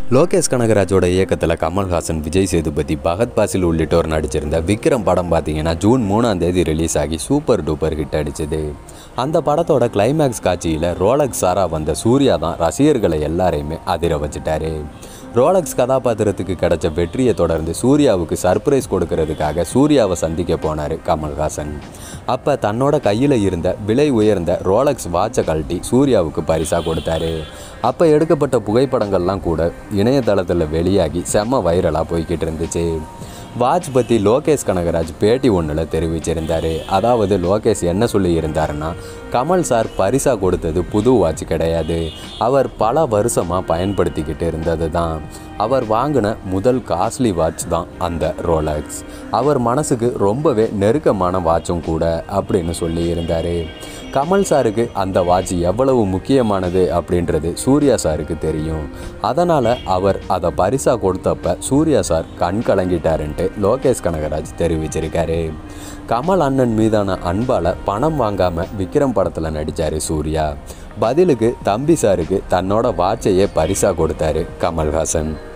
லோகேஷ் கனகராஜோட இயக்கத்தில் கமல்ஹாசன் விஜய் சேதுபதி பகத் பாசில் உள்ளிட்டோர் நடிச்சிருந்த விக்ரம் படம் பார்த்தீங்கன்னா ஜூன் மூணாம் தேதி ரிலீஸ் ஆகி சூப்பர் டூப்பர் ஹிட் அடிச்சது அந்த படத்தோட கிளைமேக்ஸ் காட்சியில் ரோலக்ஸ் சாரா வந்த சூர்யா தான் ரசிகர்களை எல்லாரையுமே அதிர வச்சுட்டாரு ரோலக்ஸ் கதாபாத்திரத்துக்கு கிடைச்ச வெற்றியை தொடர்ந்து சூர்யாவுக்கு சர்ப்ரைஸ் கொடுக்கறதுக்காக சூர்யாவை சந்திக்க போனார் கமல்ஹாசன் அப்போ தன்னோட கையில் இருந்த விலை உயர்ந்த ரோலக்ஸ் வாட்சை கழட்டி சூர்யாவுக்கு பரிசாக கொடுத்தாரு அப்போ எடுக்கப்பட்ட புகைப்படங்கள்லாம் கூட இணையதளத்தில் வெளியாகி செம்ம வைரலாக போய்கிட்டு இருந்துச்சு வாட்ச் பற்றி லோகேஷ் கனகராஜ் பேட்டி ஒன்றில் தெரிவிச்சிருந்தார் அதாவது லோகேஷ் என்ன சொல்லி இருந்தாருன்னா கமல் சார் பரிசா கொடுத்தது புது வாட்ச் கிடையாது அவர் பல வருஷமாக பயன்படுத்திக்கிட்டு இருந்தது தான் அவர் வாங்கின முதல் காஸ்ட்லி வாட்ச் தான் அந்த ரோலக்ஸ் அவர் மனசுக்கு ரொம்பவே நெருக்கமான வாட்சும் கூட அப்படின்னு சொல்லி இருந்தார் கமல் சாருக்கு அந்த வாட்ச் எவ்வளவு முக்கியமானது அப்படின்றது சூர்யா சாருக்கு தெரியும் அதனால் அவர் அதை பரிசாக கொடுத்தப்ப சூர்யா சார் கண் கலங்கிட்டாருன்ட்டு லோகேஷ் கனகராஜ் தெரிவிச்சிருக்காரு கமல் அண்ணன் மீதான அன்பால் பணம் வாங்காமல் விக்ரம் படத்தில் நடித்தார் சூர்யா பதிலுக்கு தம்பி சாருக்கு தன்னோட வாட்சையே பரிசாக கொடுத்தாரு கமல்ஹாசன்